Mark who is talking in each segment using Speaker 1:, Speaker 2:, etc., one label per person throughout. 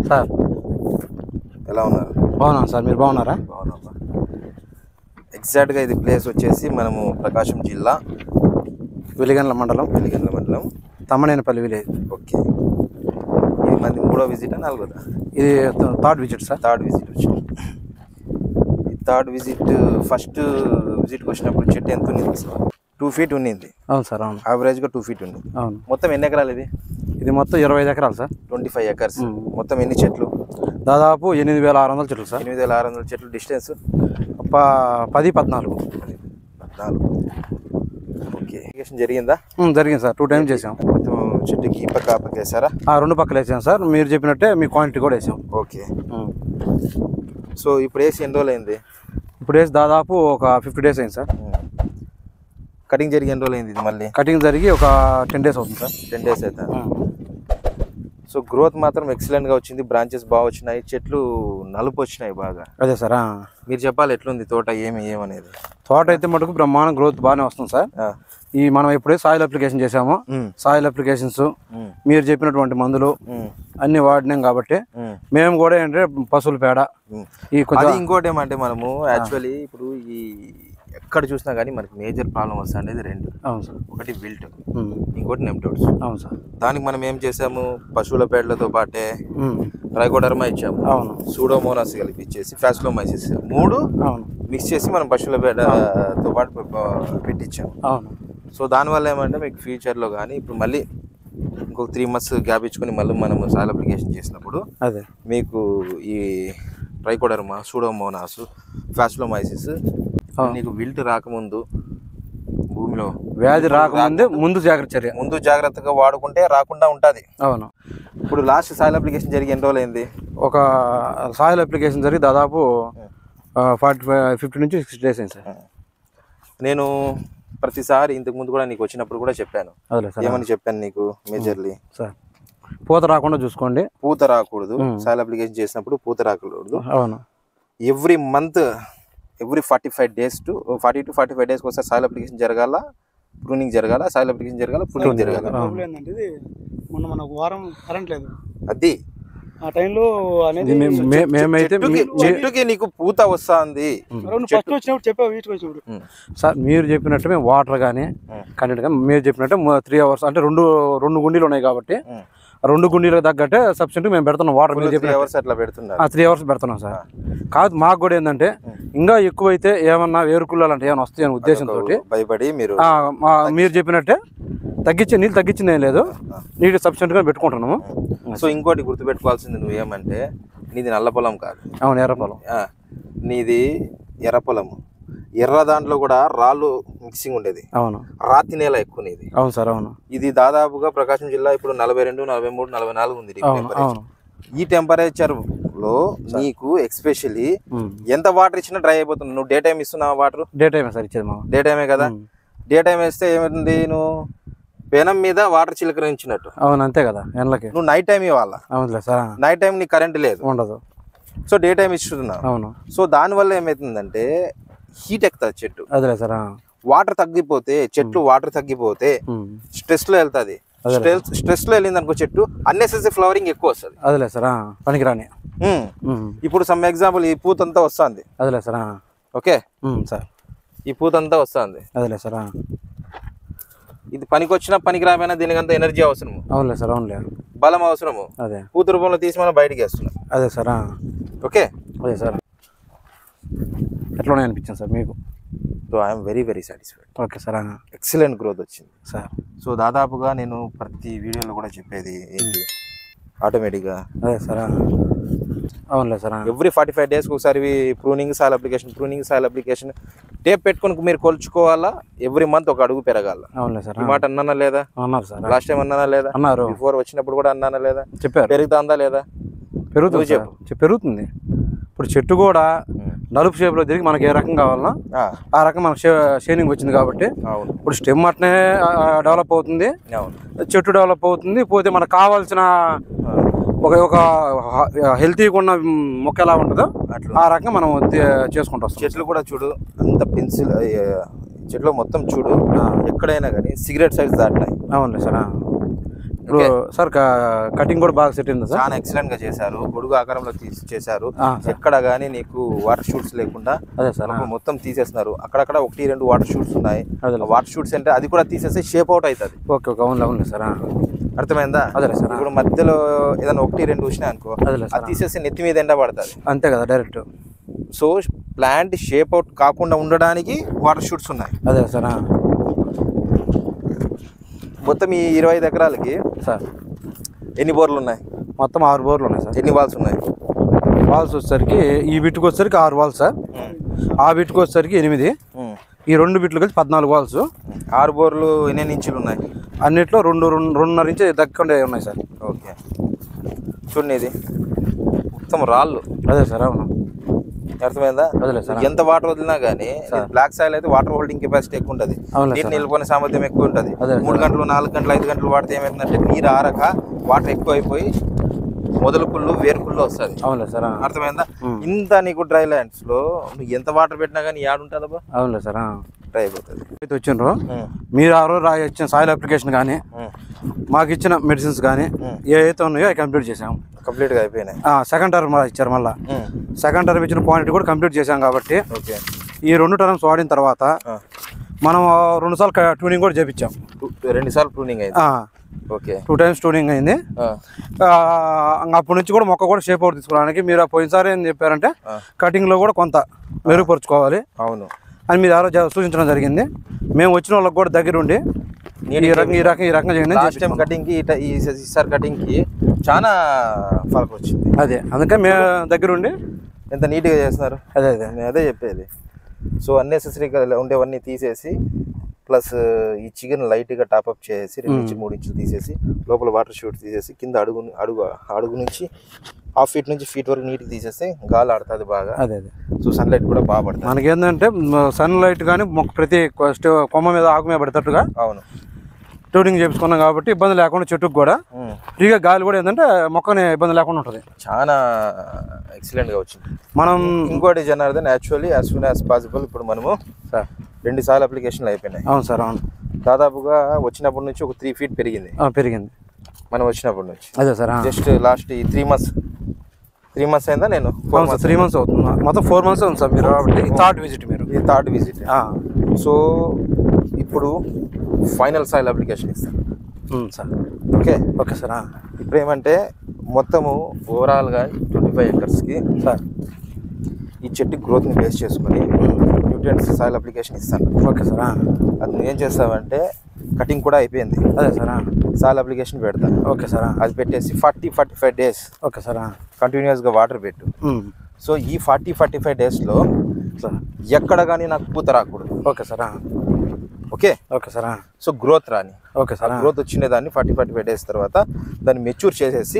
Speaker 1: Sir
Speaker 2: ఎలా ఉన్నారు
Speaker 1: బాగున్నాను సార్ మీరు బాగున్నారా
Speaker 2: బాగున్నామ్మా ఎగ్జాక్ట్గా ఇది ప్లేస్ వచ్చేసి మనము ప్రకాశం జిల్లా
Speaker 1: వెలిగండ్ల మండలం
Speaker 2: వెలిగండ్ల మండలం
Speaker 1: తమ్మనేనిపల్లి విలేజ్
Speaker 2: ఓకే ఇది మంది మూడో విజిట్ నాలుగోదా
Speaker 1: ఇది third visit sir
Speaker 2: third visit వచ్చింది ఈ థర్డ్ విజిట్ ఫస్ట్ విజిట్కి వచ్చినప్పుడు చెట్టు ఎంత ఉంది అసలు టూ ఫీట్ ఉన్నింది
Speaker 1: అవును సార్ అవును
Speaker 2: యావరేజ్గా టూ ఫీట్ ఉంది
Speaker 1: అవును
Speaker 2: మొత్తం ఎన్ని ఎకరాలు ఇది
Speaker 1: ఇది మొత్తం ఇరవై ఐదు ఎకరాలు సార్
Speaker 2: ట్వంటీ ఫైవ్ ఎకర్స్
Speaker 1: మ్మ్.
Speaker 2: మొత్తం ఎన్ని చెట్లు
Speaker 1: దాదాపు ఎనిమిది వేల ఆరు వందల చెట్లు సార్
Speaker 2: ఎనిమిది వేల ఆరు వందల చెట్లు డిస్టెన్స్
Speaker 1: ప- పది పద్నాలుగు
Speaker 2: పద్నాలుగు ఓకే ఇరిగేషన్ జరిగిందా
Speaker 1: ఉమ్, జరిగింది సార్ టూ టైమ్స్ చేసాం
Speaker 2: మొత్తం చెట్టుకి ఈ పక్క ఆ పక్క వేసారా
Speaker 1: ఆ రెండు పక్కలు వేసాం సార్ మీరు చెప్పినట్టే మీ క్వాంటిటీ కూడా వేసాం
Speaker 2: ఓకే
Speaker 1: ఉమ్.
Speaker 2: సో ఇప్పుడు వేసి ఎన్ని రోజులు అయింది
Speaker 1: ఇప్పుడు వేసి దాదాపు ఒక ఫిఫ్టీ డేస్ అయింది సార్
Speaker 2: కటింగ్ జరిగి ఎన్ని రోజులు అయింది ఇది మళ్ళీ
Speaker 1: కటింగ్ జరిగి ఒక టెన్ డేస్ అవుతుంది సార్
Speaker 2: టెన్ డేస్ అవుతా
Speaker 1: ఉమ్.
Speaker 2: సో గ్రోత్ మాత్రం ఎక్సలెంట్ గా వచ్చింది బ్రాంచెస్ బాగా వచ్చినాయి చెట్లు నలుపు వచ్చినాయి బాగా
Speaker 1: అదే సార్ ఆ.
Speaker 2: మీరు చెప్పాలి ఎట్లుంది తోట ఏమి ఏమనేది
Speaker 1: తోట అయితే మటుకు బ్రహ్మాండం గ్రోత్ బాగానే వస్తుంది సార్
Speaker 2: ఆ.
Speaker 1: ఈ మనం ఎప్పుడే సాయిల్ అప్లికేషన్ చేసామో
Speaker 2: మ్మ్.
Speaker 1: సాయిల్ అప్లికేషన్స్
Speaker 2: మ్మ్.
Speaker 1: మీరు చెప్పినటువంటి మందులు
Speaker 2: మ్మ్.
Speaker 1: అన్ని వాడినాం కాబట్టి
Speaker 2: మ్మ్.
Speaker 1: మేము కూడా ఏంటంటే పశువుల పేడ
Speaker 2: మ్మ్.
Speaker 1: ఈ కొంచెం
Speaker 2: అది ఇంకోటి ఏమంటే మనము యాక్చువల్లీ ఇప్పుడు ఈ ఎక్కడ చూసినా కానీ మనకి మేజర్ ప్రాబ్లం వస్తుంది అనేది రెండు
Speaker 1: అవును సార్
Speaker 2: ఒకటి విల్ట్
Speaker 1: మ్మ్.
Speaker 2: ఇంకోటి నెమ్టోడ్స్
Speaker 1: అవును సార్
Speaker 2: దానికి మనం ఏం చేసాము పశువుల పేడలతో పాటే
Speaker 1: మ్మ్.
Speaker 2: ట్రైకోడర్మా ఇచ్చాము
Speaker 1: అవును
Speaker 2: సూడోమోనాస్ కలిపి ఇచ్చేసి ఫ్యాస్లోమైసిస్ మూడు
Speaker 1: అవును
Speaker 2: మిక్స్ చేసి మనం పశువుల పేడతో పాటు పె- పెట్టించాము
Speaker 1: అవును
Speaker 2: సో దానివల్ల ఏమంటే మీకు ఫ్యూచర్లో కానీ ఇప్పుడు మళ్ళీ ఇంకొక త్రీ మంత్స్ గ్యాప్ ఇచ్చుకొని మళ్ళీ మనం సాయిల్ అప్లికేషన్ చేసినప్పుడు
Speaker 1: అదే
Speaker 2: మీకు ఈ ట్రైకోడర్మా సూడోమోనాస్ ఫ్యాస్లోమైసిస్ నీకు విల్ట్ రాకముందు భూమిలో
Speaker 1: వ్యాధి రాకముందే ముందు జాగ్రత్త చర్య
Speaker 2: ముందు జాగ్రత్తగా వాడుకుంటే రాకుండా ఉంటుంది
Speaker 1: అవును
Speaker 2: ఇప్పుడు లాస్ట్ సాయిల్ అప్లికేషన్ జరిగి ఎన్ని రోజులు అయింది
Speaker 1: ఒక సాయిల్ అప్లికేషన్ జరిగి దాదాపు ఫార్టీ ఫైవ్ ఫిఫ్టీ నుంచి సిక్స్టీ డేస్ అయింది సార్
Speaker 2: నేను ప్రతిసారి ఇంతకు ముందు కూడా నీకు వచ్చినప్పుడు కూడా చెప్పాను
Speaker 1: అదే సార్
Speaker 2: ఏమని చెప్పాను నీకు మేజర్లీ
Speaker 1: సార్ పూత రాకుండా చూసుకోండి
Speaker 2: పూత రాకూడదు సాయిల్ అప్లికేషన్ చేసినప్పుడు పూత రాకూడదు
Speaker 1: అవును
Speaker 2: every month every forty five days to forty to forty five డేస్కి ఒకసారి సాయిల్ అప్లికేషన్ జరగాల ప్రూనింగ్ జరగాల సాయిల్ అప్లికేషన్ జరగాల ప్రూనింగ్ జరగాల
Speaker 3: ప్రాబ్లం ఏంటంటే ఇది మొన్న మనకు వారం కరెంట్ లేదు
Speaker 2: అది
Speaker 3: ఆ టైంలో అనేది
Speaker 1: ఇది మేము- మే- మేమైతే
Speaker 2: చెట్టుకి
Speaker 1: మీ- మీ-
Speaker 2: చెట్టుకి నీకు పూత వస్తుంది
Speaker 3: నువ్వు ఫస్ట్ వచ్చినప్పుడు చెప్పావు వీటికి వచ్చినప్పుడు
Speaker 1: సార్ మీరు చెప్పినట్టు మేము వాటర్ కానీ కంటెంట్ కానీ మీరు చెప్పినట్టు త్రీ అవర్స్ అంటే రెండు రెండు గుండీలు ఉన్నాయి కాబట్టి ఆ రెండు గుండీలకు తగ్గట్టే సబ్సిడీ మేము పెడుతున్నాం వాటర్ మీరు
Speaker 2: త్రీ
Speaker 1: చెప్పిన
Speaker 2: అవర్స్ అట్లా పెడుతున్నారు
Speaker 1: ఆ త్రీ అవర్స్ పెడుతున్నాం సార్ కాదు మాకు కూడా ఏంటంటే ఇంకా ఎక్కువైతే ఏమన్నా వేరుకుళ్ళు అంటే ఏమైనా వస్తాయనే ఉద్దేశంతో
Speaker 2: భయపడి మీరు
Speaker 1: మీరు చెప్పినట్టే తగ్గించే నీళ్ళు తగ్గించింది ఏం లేదు నీళ్ళు సబ్సిడీగా పెట్టుకుంటున్నాము
Speaker 2: సో ఇంకోటి గుర్తుపెట్టుకోవాల్సింది నువ్వు ఏమంటే నీది నల్ల పొలం కాదు
Speaker 1: అవును ఎర్రపొలం
Speaker 2: ఆ, నీది ఎర్ర పొలము ఎర్ర దాంట్లో కూడా రాళ్ళు మిక్సింగ్ ఉండేది
Speaker 1: అవును
Speaker 2: రాతి నేల ఎక్కువ నీది
Speaker 1: అవును సార్ అవును
Speaker 2: ఇది దాదాపుగా ప్రకాశం జిల్లా ఇప్పుడు నలభై రెండు నలభై మూడు నలభై నాలుగు ఉంది ఈ
Speaker 1: అవును
Speaker 2: temperature.
Speaker 1: అవును
Speaker 2: ఈ టెంపరేచర్ లో నీకు ఎక్స్పెషల్లీ
Speaker 1: ఉమ్.
Speaker 2: ఎంత వాటర్ ఇచ్చినా డ్రై అయిపోతుంది నువ్వు డే టైం ఇస్తున్నావు వాటర్
Speaker 1: డే టైమే సార్ ఇచ్చేది మా
Speaker 2: డే టైమే కదా
Speaker 1: ఉమ్.
Speaker 2: డే టైం వేస్తే ఏమవుతుంది నువ్వు పెనం మీద వాటర్ చిలకరించినట్టు
Speaker 1: అవును అంతే కదా ఎండలకి
Speaker 2: నువ్వు నైట్ టైం ఇవ్వాలా
Speaker 1: అవునులే సార్
Speaker 2: నైట్ టైం నీకు కరెంట్ లేదు
Speaker 1: ఉండదు
Speaker 2: సో డే టైం ఇస్తున్నావు
Speaker 1: అవును
Speaker 2: సో దానివల్ల ఏమవుతుందంటే హీట్ ఎక్కుతుంది చెట్టు
Speaker 1: అదేలే సార్ ఆ.
Speaker 2: వాటర్ తగ్గిపోతే చెట్లు వాటర్ తగ్గిపోతే
Speaker 1: ఉమ్.
Speaker 2: స్ట్రెస్ లో వెళ్తుంది స్ట్రెస్ స్ట్రెస్ లో వెళ్ళింది అనుకో చెట్టు అన్నెసెసరీ ఫ్లవరింగ్ ఎక్కువ వస్తుంది
Speaker 1: అదేలే సార్ ఆ. పనికిరాని ఉమ్.
Speaker 2: ఇప్పుడు సమ్ ఎగ్జాంపుల్ ఈ పూత అంతా వస్తుంది
Speaker 1: అదేలే సార్ ఆ.
Speaker 2: ఓకే
Speaker 1: ఉమ్, సార్
Speaker 2: ఈ పూత అంతా వస్తుంది
Speaker 1: అదేలే సార్ ఆ.
Speaker 2: ఇది పనికి వచ్చినా పనికి రాకపోయినా దీనికంతా ఎనర్జీ అవసరము
Speaker 1: అవునులే సార్ అవునులే
Speaker 2: బలం అవసరము
Speaker 1: అదే
Speaker 2: పూత రూపంలో తీసి మనం బయటికి వేస్తున్నాం
Speaker 1: అదే సార్ ఆ.
Speaker 2: ఓకే
Speaker 1: అదే సార్ ఎట్లా అనిపించింది సార్ మీకు
Speaker 2: so I'm very very satisfied
Speaker 1: okay sir ఆ.
Speaker 2: ఎక్సలెంట్ గ్రోత్ వచ్చింది
Speaker 1: సార్
Speaker 2: సో దాదాపుగా నేను ప్రతి వీడియోలో కూడా చెప్పేది ఏంటి ఆటోమేటిక్గా
Speaker 1: అదే సార్ ఆ. అవునులే సార్ ఆ.
Speaker 2: ఎవ్రీ ఫార్టీ ఫైవ్ డేస్కి ఒకసారి pruning soil application pruning soil application tape పెట్టుకొని మీరు కొలుచుకోవాలా ఎవ్రీ మంత్ ఒక అడుగు పెరగాల
Speaker 1: అవునులే సార్
Speaker 2: ఈ
Speaker 1: ఆ.
Speaker 2: మాట అన్నానా లేదా
Speaker 1: అన్నారు సార్ ఆ.
Speaker 2: లాస్ట్ టైం అన్నానా లేదా
Speaker 1: అన్నారు
Speaker 2: బిఫోర్ వచ్చినప్పుడు కూడా అన్నానా లేదా
Speaker 1: చెప్పారు
Speaker 2: పెరుగుతుందా లేదా
Speaker 1: పెరుగుతుంది
Speaker 2: నువ్వు
Speaker 1: సార్. చె- పెరుగుతుంది ఇప్పుడు చెట్టు కూడా నలుపు షేప్లో తిరిగి మనకి ఏ రకం కావాలన్నా
Speaker 2: ఆ,
Speaker 1: ఆ రకం మనకు షేనింగ్ వచ్చింది కాబట్టి
Speaker 2: అవును
Speaker 1: ఇప్పుడు స్టెమ్ అట్నే డెవలప్ అవుతుంది
Speaker 2: అవును
Speaker 1: చెట్టు డెవలప్ అవుతుంది పోతే మనకు కావాల్సిన
Speaker 2: ఆ,
Speaker 1: ఒక ఒక హెల్తీగా ఉన్న మొక్క ఎలా ఉంటుందో
Speaker 2: అట్లా
Speaker 1: ఆ రకంగా మనం తే- చేసుకుంటూ వస్తాం
Speaker 2: చెట్లు కూడా చూడు అంత పెన్సిల్ చెట్లు మొత్తం చూడు
Speaker 1: ఆ.
Speaker 2: ఎక్కడైనా కానీ సిగరెట్ సైజ్ దాటినాయి
Speaker 1: అవునులే సార్ ఆ. ఇప్పుడు సార్ క- కటింగ్ కూడా బాగా సెట్ అయింది సార్
Speaker 2: చాలా ఎక్సలెంట్ గా చేశారు గొడుగు ఆకారంలో తీసి చేశారు
Speaker 1: ఆ, సార్.
Speaker 2: ఎక్కడ గానీ నీకు వాటర్ షూట్స్ లేకుండా
Speaker 1: అదే సార్
Speaker 2: మొత్తం- మొత్తం తీసేస్తున్నారు అక్కడక్కడ ఒకటి రెండు వాటర్ షూట్స్ ఉన్నాయి
Speaker 1: అదే
Speaker 2: వాటర్ షూట్స్ అంటే అది కూడా తీసేస్తే షేప్ అవుట్ అవుతుంది
Speaker 1: ఓకే ఓకే అవునులే అవునులే సార్ ఆ.
Speaker 2: అర్థమైందా
Speaker 1: అదేలే సార్
Speaker 2: ఇప్పుడు మధ్యలో ఏదైనా ఒకటి రెండు వచ్చినాయి అనుకో
Speaker 1: అదేలే
Speaker 2: అది
Speaker 1: సార్
Speaker 2: తీసేస్తే నెత్తి మీద ఎండ పడుతుంది
Speaker 1: అంతే కదా direct
Speaker 2: so plant shape out కాకుండా ఉండడానికి వాటర్ షూట్స్ ఉన్నాయి
Speaker 1: అదే సార్ ఆ.
Speaker 2: మొత్తం ఈ ఇరవై ఐదు ఎకరాలకి
Speaker 1: సార్
Speaker 2: ఎన్ని బోర్లు ఉన్నాయి
Speaker 1: మొత్తం ఆరు బోర్లు ఉన్నాయి సార్
Speaker 2: ఎన్ని వాల్స్ ఉన్నాయి
Speaker 1: వాల్స్ వచ్చేసరికి ఈ బిట్టుకు వచ్చేసరికి ఆరు వాల్స్ సార్ ఆ బిట్టుకు వచ్చేసరికి ఎనిమిది
Speaker 2: ఉమ్.
Speaker 1: ఈ రెండు బిట్లు కలిసి పద్నాలుగు వాల్స్
Speaker 2: ఆరు బోర్లు ఎన్ని ఇంచులు ఉన్నాయి
Speaker 1: అన్నిట్లో రెండు రెండు రెండున్నర ఇంచు దక్కండే ఉన్నాయి సార్
Speaker 2: ఓకే చూడండి ఇది మొత్తం రాళ్ళు
Speaker 1: అదే సార్ అవును
Speaker 2: అర్థమైందా
Speaker 1: అదేలే సార్
Speaker 2: ఎంత వాటర్ వదిలినా కానీ బ్లాక్ సాయిల్ అయితే వాటర్ హోల్డింగ్ కెపాసిటీ ఎక్కువ ఉంటుంది
Speaker 1: అవునులే
Speaker 2: నీరు
Speaker 1: సార్.
Speaker 2: నిలుపుకునే సామర్థ్యం ఎక్కువ ఉంటుంది
Speaker 1: అదే
Speaker 2: మూడు గంటలు నాలుగు గంటలు ఐదు గంటలు వాడితే ఏమవుతుందంటే నీరు ఆరక వాటర్ ఎక్కువ అయిపోయి మొదలు కుళ్ళు వేరు కుళ్ళు వస్తుంది
Speaker 1: అవునులే సార్ ఆ.
Speaker 2: అర్థమైందా
Speaker 1: ఉమ్.
Speaker 2: ఇంత నీకు డ్రై ల్యాండ్స్ లో నువ్వు ఎంత వాటర్ పెట్టినా కానీ యాడుంటుందబ్బా
Speaker 1: అవునులే సార్ ఆ.
Speaker 2: డ్రై అయిపోతుంది
Speaker 1: అయితే వచ్చిండ్రు మీరు ఆ రోజు రా ఇచ్చిన సాయిల్ అప్లికేషన్ కానీ మాకు ఇచ్చిన మెడిసిన్స్ కానీ ఏ అయితే ఉన్నాయో అవి కంప్లీట్ చేసాం
Speaker 2: కంప్లీట్ గా అయిపోయినాయి
Speaker 1: సెకండ్ టర్మ్ ఇచ్చారు మళ్ళీ సెకండ్ టర్మ్ ఇచ్చిన క్వాంటిటీ కూడా కంప్లీట్ చేసాం కాబట్టి
Speaker 2: ఓకే
Speaker 1: ఈ రెండు టర్మ్స్ వాడిన తర్వాత మనం రెండు సార్లు ట్యూనింగ్ కూడా చేపించాం
Speaker 2: రెండు సార్లు ప్రూనింగ్ అయింది ఓకే
Speaker 1: టూ టైమ్స్ ట్యూనింగ్ అయింది
Speaker 2: ఆ,
Speaker 1: ఆ, ఇంక అప్పటి నుంచి కూడా మొక్క కూడా షేప్ అవుట్ తీసుకోవడానికి మీరు ఆ పోయినసారి ఏం చెప్పారంటే
Speaker 2: ఆ.
Speaker 1: కటింగ్లో కూడా కొంత మెరుగుపరుచుకోవాలి
Speaker 2: అవును
Speaker 1: అని మీరు ఆ రోజు సూచించడం జరిగింది మేము వచ్చిన వాళ్ళకి కూడా దగ్గర ఉండి
Speaker 2: నేను
Speaker 1: ఈ రకం ఈ రకం ఈ రకంగా చేయండి అని
Speaker 2: లాస్ట్ టైం కటింగ్ కి ఈ- ఈ ఈసారి కటింగ్ కి చాలా ఫరక్ వచ్చింది
Speaker 1: అదే అందుకే మేము దగ్గర ఉండి
Speaker 2: ఎంత నీట్ గా చేస్తున్నారు
Speaker 1: అదే అదే
Speaker 2: నేను అదే చెప్పేది సో అన్నెసెసరీగా ఉండేవన్నీ తీసేసి ప్లస్ ఈ చికెన్ లైట్గా టాప్అప్ చేసి రెండు నుంచి మూడు ఇంచులు తీసేసి లోపల వాటర్ షూట్ తీసేసి కింద అడుగు అడుగు అడుగు నుంచి హాఫ్ ఫీట్ నుంచి ఫీట్ వరకు నీట్గా తీసేస్తే గాలి ఆడుతుంది బాగా
Speaker 1: అదే అదే
Speaker 2: సో సన్లైట్ కూడా బాగా పడుతుంది
Speaker 1: మనకేంటంటే సన్ లైట్ కానీ మొక్క ప్రతి కొ- స్టె- కొమ్మ మీద ఆకు మీద పడేటట్టుగా
Speaker 2: అవును
Speaker 1: ట్యూనింగ్ చేపించుకున్నాం కాబట్టి ఇబ్బంది లేకుండా చెట్టుకు కూడా
Speaker 2: ఉమ్.
Speaker 1: ఫ్రీగా గాలి కూడా ఏంటంటే మొక్కని ఇబ్బంది లేకుండా ఉంటుంది
Speaker 2: చాలా ఎక్సలెంట్గా వచ్చింది
Speaker 1: మనం
Speaker 2: ఇంకోటి Janardhan actually as soon as possible ఇప్పుడు మనము
Speaker 1: సార్
Speaker 2: రెండు సార్లు అప్లికేషన్లు అయిపోయినాయి
Speaker 1: అవును సార్ అవును
Speaker 2: దాదాపుగా వచ్చినప్పటి నుంచి ఒక త్రీ ఫీట్ పెరిగింది
Speaker 1: ఆ, పెరిగింది
Speaker 2: మనం వచ్చినప్పటి నుంచి
Speaker 1: అదే సార్ ఆ.
Speaker 2: జస్ట్ లాస్ట్ ఈ త్రీ మంత్స్ త్రీ మంత్స్ అయిందా నేను ఫోర్
Speaker 1: అవును సార్ త్రీ మంత్స్ అవుతుంది మొత్తం ఫోర్ మంత్స్ ఉంది సార్ మీరు కాబట్టి థర్డ్ విజిట్ మీరు
Speaker 2: ఇది థర్డ్ విజిట్
Speaker 1: ఆ,
Speaker 2: సో ఇప్పుడు ఫైనల్ సాయిల్ అప్లికేషన్ ఇస్తాను
Speaker 1: um, sir
Speaker 2: okay
Speaker 1: okay sir ఆ.
Speaker 2: ఇప్పుడు ఏమంటే మొత్తము ఓవరాల్గా ట్వంటీ ఫైవ్ ఎకర్స్కి
Speaker 1: సార్
Speaker 2: ఈ చెట్టు గ్రోత్ని బేస్ చేసుకొని న్యూట్రియంట్స్ సాయిల్ అప్లికేషన్ ఇస్తాను
Speaker 1: ఓకే సార్ ఆ.
Speaker 2: అది నువ్వేం చేస్తావంటే కటింగ్ కూడా అయిపోయింది
Speaker 1: అదే సార్ ఆ.
Speaker 2: సాయిల్ అప్లికేషన్ పెడతా
Speaker 1: ఓకే సార్ ఆ.
Speaker 2: అది పెట్టేసి forty forty five days
Speaker 1: okay sir ఆ.
Speaker 2: కంటిన్యూస్గా వాటర్ పెట్టు
Speaker 1: ఉమ్,
Speaker 2: సో ఈ ఫార్టీ ఫార్టీ ఫైవ్ డేస్లో
Speaker 1: సార్
Speaker 2: ఎక్కడ కానీ నాకు పూత రాకూడదు
Speaker 1: ఓకే సార్ ఆ.
Speaker 2: ఓకే
Speaker 1: ఓకే సార్ ఆ.
Speaker 2: సో గ్రోత్ రాని
Speaker 1: ఓకే సార్ ఆ.
Speaker 2: గ్రోత్ వచ్చిన దాన్ని ఫార్టీ ఫార్టీ ఫైవ్ డేస్ తర్వాత దాన్ని మెచ్యూర్ చేసేసి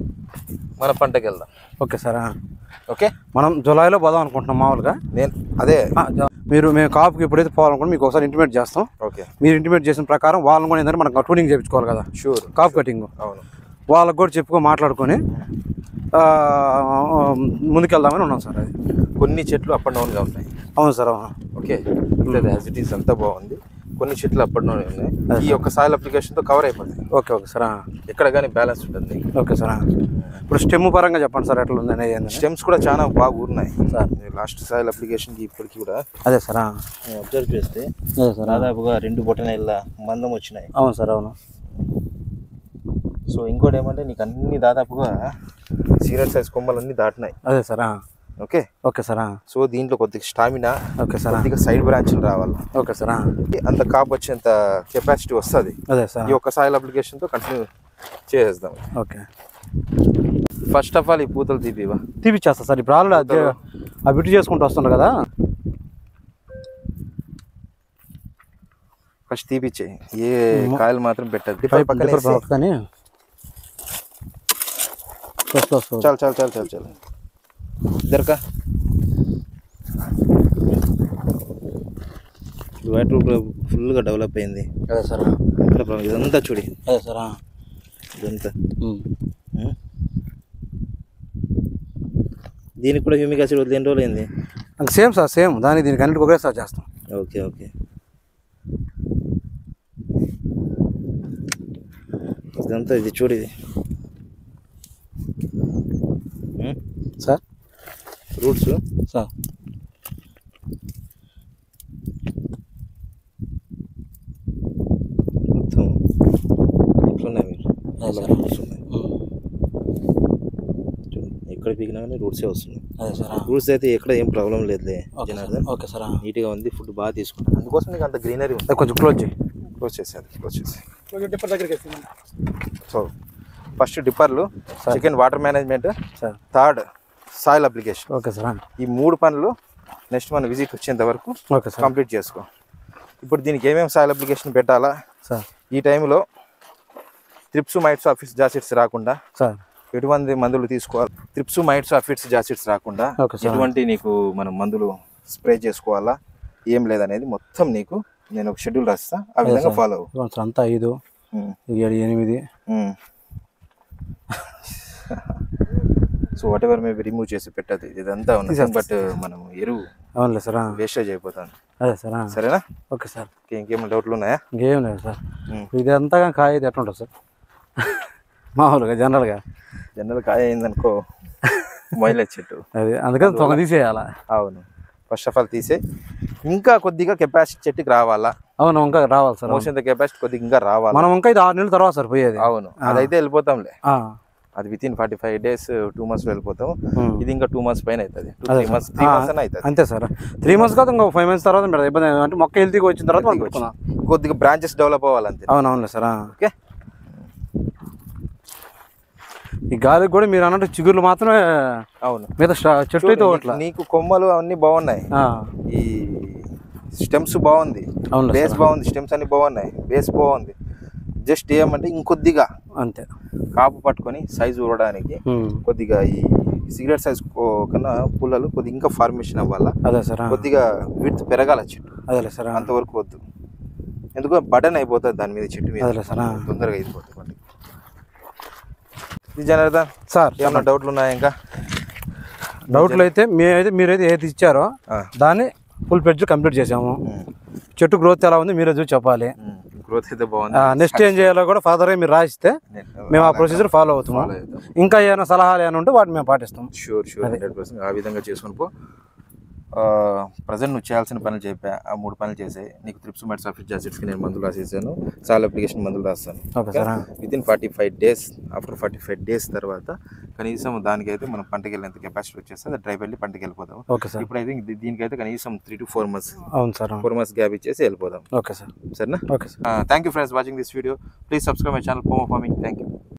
Speaker 2: మన పంటకి వెళ్దాం
Speaker 1: ఓకే సార్ ఆ.
Speaker 2: ఓకే
Speaker 1: మనం జూలైలో పోదాం అనుకుంటున్నాం మామూలుగా
Speaker 2: నేను అదే
Speaker 1: ఆ, జ- మీరు మేము కాపుకి ఎప్పుడైతే పోవాలనుకుంటే మీకు ఒకసారి ఇంటిమేట్ చేస్తాం
Speaker 2: ఓకే
Speaker 1: మీరు ఇంటిమేట్ చేసిన ప్రకారం వాళ్ళని కూడా ఏంటంటే మనకు ట్యూనింగ్ చేయించుకోవాలి కదా
Speaker 2: షూర్
Speaker 1: కాపు కటింగ్
Speaker 2: అవును
Speaker 1: వాళ్ళకి కూడా చెప్పుకో మాట్లాడుకొని ఆ, ముందుకెళ్దామని ఉన్నాం సార్ అది
Speaker 2: కొన్ని చెట్లు అప్ అండ్ డౌన్గా ఉన్నాయి
Speaker 1: అవును సార్ అవును
Speaker 2: ఓకే ఇది యాజ్ ఇట్ ఈస్ అంతా బాగుంది కొన్ని చెట్లు అప్ అండ్ డౌన్ ఉన్నాయి ఈ యొక్క సాయిల్ అప్లికేషన్తో కవర్ అయిపోతాయి
Speaker 1: ఓకే ఓకే సార్ ఆ.
Speaker 2: ఎక్కడ కానీ బ్యాలెన్స్ ఉంటుంది
Speaker 1: ఓకే సార్ ఆ. ఇప్పుడు స్టెమ్ పరంగా చెప్పండి సార్ ఎట్లా ఉందని ఏందని
Speaker 2: స్టెమ్స్ కూడా చాలా బాగా ఊరినాయి
Speaker 1: సార్
Speaker 2: లాస్ట్ సాయిల్ అప్లికేషన్కి ఇప్పటికి కూడా
Speaker 1: అదే సార్ ఆ.
Speaker 2: అబ్జర్వ్ చేస్తే
Speaker 1: అదే సార్ ఆ.
Speaker 2: దాదాపుగా రెండు బొటనైళ్ళ మందం వచ్చినాయి
Speaker 1: అవును సార్ అవును
Speaker 2: సో ఇంకోటి ఏమంటే నీకు అన్ని దాదాపుగా సీరియల్ సైజ్ కొమ్మలన్నీ దాటినాయి
Speaker 1: అదే సార్ ఆ.
Speaker 2: ఓకే
Speaker 1: ఓకే సార్ ఆ.
Speaker 2: సో దీంట్లో కొద్దిగా స్టామినా
Speaker 1: ఓకే సార్ ఆ.
Speaker 2: కొద్దిగా సైడ్ బ్రాంచ్లు రావాలి
Speaker 1: ఓకే సార్ ఆ.
Speaker 2: అంత కాపు వచ్చేంత కెపాసిటీ వస్తుంది
Speaker 1: అదే సార్
Speaker 2: ఈ ఒక్క సాయిల్ అప్లికేషన్తో కంటిన్యూ చేసేద్దాం
Speaker 1: ఓకే
Speaker 2: ఫస్ట్ ఆఫ్ ఆల్ ఈ పూతలు తీపివా
Speaker 1: తీపిచ్చేస్తా సార్ ఇప్పుడు ఆల్రెడీ అది ఆ బిట్టు చేసుకుంటూ వస్తున్నారు కదా
Speaker 2: ఫస్ట్ తీపిచ్చే ఏ కాయలు మాత్రం పెట్టదు
Speaker 1: పైప్
Speaker 2: పక్కన
Speaker 1: డిఫర్ బాక్స్ కానీ వస్తూ వస్తూ
Speaker 2: చాలు చాలు చాలు చాలు చాలు దొరకా వైట్ రూట్ ఫుల్గా డెవలప్ అయింది
Speaker 1: అదే సార్
Speaker 2: ఇక్కడ problem. ఇదంతా చూడి
Speaker 1: అదే సార్
Speaker 2: ఇదంతా ఉం? దీనికి కూడా హ్యూమిక్ యాసిడ్ వదిలే ఎన్ని రోజులు అయింది
Speaker 1: సేమ్ సార్ సేమ్ దానికి దీనికి అన్నిటికి ఒకేసారి చేస్తాం
Speaker 2: ఓకే ఓకే ఇదంతా ఇది చూడు ఇది ఉమ్,
Speaker 1: సార్
Speaker 2: రూట్స్
Speaker 1: సార్
Speaker 2: మొత్తం ఇట్లున్నాయి మీరు
Speaker 1: అదే సార్.
Speaker 2: రూట్స్ ఉన్నాయి చూడు, ఎక్కడ పీకినా కానీ రూట్సే వస్తున్నాయి
Speaker 1: అదే సార్
Speaker 2: రూట్స్ అయితే ఎక్కడ ఏం ప్రాబ్లం లేదులే
Speaker 1: okay sir
Speaker 2: Janardhan
Speaker 1: okay sir
Speaker 2: నీట్గా ఉంది ఫుడ్ బాగా తీసుకుంటాను అందుకోసం నీకు అంత గ్రీనరీ ఉంది
Speaker 1: కొంచెం క్లోజ్ చేయి
Speaker 2: క్లోజ్ చేసేది క్లోజ్ చేసి
Speaker 3: కొంచెం డిప్పర్ దగ్గరికి వస్తుంది
Speaker 2: సో ఫస్ట్ డిప్పర్లు second water management
Speaker 1: sir
Speaker 2: third soil application
Speaker 1: okay sir
Speaker 2: ఈ మూడు పనులు నెక్స్ట్ మన విజిట్ వచ్చేంత వరకు
Speaker 1: ఓకే సార్
Speaker 2: కంప్లీట్ చేసుకో ఇప్పుడు దీనికి ఏమేమి సాయిల్ అప్లికేషన్ పెట్టాలా
Speaker 1: సార్
Speaker 2: ఈ టైంలో త్రిప్స్ మైట్స్ ఆఫీస్ జాసిడ్స్ రాకుండా
Speaker 1: సార్
Speaker 2: ఎటువంటి మందులు తీసుకోవాలి త్రిప్స్ మైట్స్ ఆఫిడ్స్ జాసిడ్స్ రాకుండా
Speaker 1: ఓకే సార్.
Speaker 2: ఎటువంటి నీకు మనం మందులు స్ప్రే చేసుకోవాలా ఏం లేదనేది మొత్తం నీకు నేను ఒక షెడ్యూల్ రాస్తా ఆ విధంగా ఫాలో అవ్వు
Speaker 1: ఇదిగోండి సార్ అంతా ఐదు
Speaker 2: ఉమ్,
Speaker 1: ఇది ఏడు ఎనిమిది
Speaker 2: um. So whatever maybe remove చేసి పెట్టదు ఇదంతా ఉన్నది బట్ మనం ఎరువు
Speaker 1: అవునులే సార్
Speaker 2: వేస్టేజ్ అయిపోతాను
Speaker 1: అదే సార్
Speaker 2: సరేనా
Speaker 1: ఓకే సార్
Speaker 2: ఇంకే- ఇంకేమైనా డౌట్లు ఉన్నాయా
Speaker 1: ఇంకేం లేదు సార్
Speaker 2: ఉమ్.
Speaker 1: ఇది అంతగా కాయ ఇది ఎట్లా ఉంటుంది సార్ మామూలుగా జనరల్గా
Speaker 2: జనరల్ కాయ అయిందనుకో మైలేజ్ చెట్టు
Speaker 1: అది అందుకని తొంగ తీసేయాలా
Speaker 2: అవును ఫస్ట్ ఆఫ్ ఆల్ తీసే ఇంకా కొద్దిగా కెపాసిటీ చెట్టుకి రావాలా
Speaker 1: అవును ఇంకా రావాలి సార్
Speaker 2: మోషన్ కెపాసిటీ కొద్దిగా ఇంకా రావాలా
Speaker 1: మనం ఇంకా ఇది ఆరు నెలల తర్వాత సార్ పోయేది
Speaker 2: అవును అదైతే వెళ్ళిపోతాంలే
Speaker 1: ఆ.
Speaker 2: అది within forty five days two months వెళ్ళిపోతాం
Speaker 1: ఉమ్.
Speaker 2: ఇది ఇంకా టూ మంత్స్ పైన అవుతుంది టూ
Speaker 1: అదే
Speaker 2: త్రీ
Speaker 1: సార్.
Speaker 2: మంత్స్ త్రీ
Speaker 1: ఆ,
Speaker 2: మంత్స్ అని అవుతుంది
Speaker 1: అంతే సార్ త్రీ మంత్స్ కాదు ఇంకో ఫైవ్ మంత్స్ తర్వాత పెడతాం ఇబ్బంది ఏం- అంటే మొక్క హెల్తీగా వచ్చిన తర్వాత మనం పెట్టుకుందాం
Speaker 2: కొద్దిగా బ్రాంచెస్ డెవలప్ అవ్వాలంతే
Speaker 1: అవును అవునులే సార్ ఆ.
Speaker 2: ఓకే
Speaker 1: ఈ గాలికి కూడా మీరు అన్నట్టు చిగుర్లు మాత్రమే
Speaker 2: అవును
Speaker 1: మీద చెట్టు అయితే ఒకట్లా
Speaker 2: నీకు కొమ్మలు అవన్నీ బాగున్నాయి
Speaker 1: ఆ,
Speaker 2: ఈ స్టెమ్స్ బాగుంది
Speaker 1: అవునులే
Speaker 2: బేస్
Speaker 1: సార్
Speaker 2: బాగుంది స్టెమ్స్ అన్ని బాగున్నాయి బేస్ బాగుంది జస్ట్ ఏమంటే ఇంకొద్దిగా
Speaker 1: అంతే
Speaker 2: కాపు పట్టుకొని సైజు ఊరడానికి
Speaker 1: ఉమ్.
Speaker 2: కొద్దిగా ఈ సిగరెట్ సైజ్ కన్నా పుల్లలు కొద్దిగా ఇంకా ఫార్మేషన్ అవ్వాలా
Speaker 1: అదే సార్ ఆ.
Speaker 2: కొద్దిగా విడ్త్ పెరగాల చెట్టు
Speaker 1: అదేలే సార్ ఆ.
Speaker 2: అంతవరకు వద్దు ఎందుకు బటన్ అయిపోతుంది దాని మీద చెట్టు మీద
Speaker 1: అదేలే సార్, ఆ.
Speaker 2: తొందరగా అయిపోతుంది పండుగ ఇది జనార్దన్
Speaker 1: సార్
Speaker 2: ఏమన్నా డౌట్లు ఉన్నాయా ఇంకా
Speaker 1: డౌట్లు అయితే మీరైతే మీరైతే ఏది ఇచ్చారో
Speaker 2: ఆ.
Speaker 1: దాన్ని ఫుల్ పెడ్జ్ కంప్లీట్ చేసాము చెట్టు గ్రోత్ ఎలా ఉంది మీరే చూసి చెప్పాలి
Speaker 2: గ్రోత్ అయితే బాగుంది
Speaker 1: నెక్స్ట్ ఏం చేయాలో కూడా ఫర్దర్గా మీరు రాసిస్తే మేము ఆ ప్రొసీజర్ ఫాలో అవుతాము
Speaker 2: Follow అవుతాం.
Speaker 1: ఇంకా ఏమైనా సలహాలు ఏమైనా ఉంటే వాటిని మేము పాటిస్తాం
Speaker 2: షూర్ షూర్ హండ్రెడ్ పర్సెంట్ ఆ విధంగా చేసుకుని పో ప్రజెంట్ నువ్వు చేయాల్సిన పనులు చెప్పా ఆ మూడు పనులు చేసాయి నీకు త్రిప్స్ మెట్స్ ఆఫీస్ జాసిడ్స్కి నేను మందులు రాసేసాను చాలా అప్లికేషన్ మందులు రాస్తాను
Speaker 1: okay sir
Speaker 2: within forty five days after forty five days తర్వాత కనీసం దానికైతే మనం పంటకి వెళ్ళేంత కెపాసిటీ వచ్చేస్తే అది డ్రైవ్ వెళ్ళి పంటకి వెళ్ళిపోతాం
Speaker 1: ఓకే సార్
Speaker 2: ఇప్పుడైతే ఇది- దీనికైతే కనీసం త్రీ టు ఫోర్ మంత్స్
Speaker 1: అవును సార్
Speaker 2: ఫోర్ మంత్స్ గ్యాప్ ఇచ్చేసి వెళ్ళిపోదాం
Speaker 1: ఓకే సార్
Speaker 2: సరేనా
Speaker 1: okay sir
Speaker 2: thank you friends watching this video please subscribe my channel Pomo farming thank you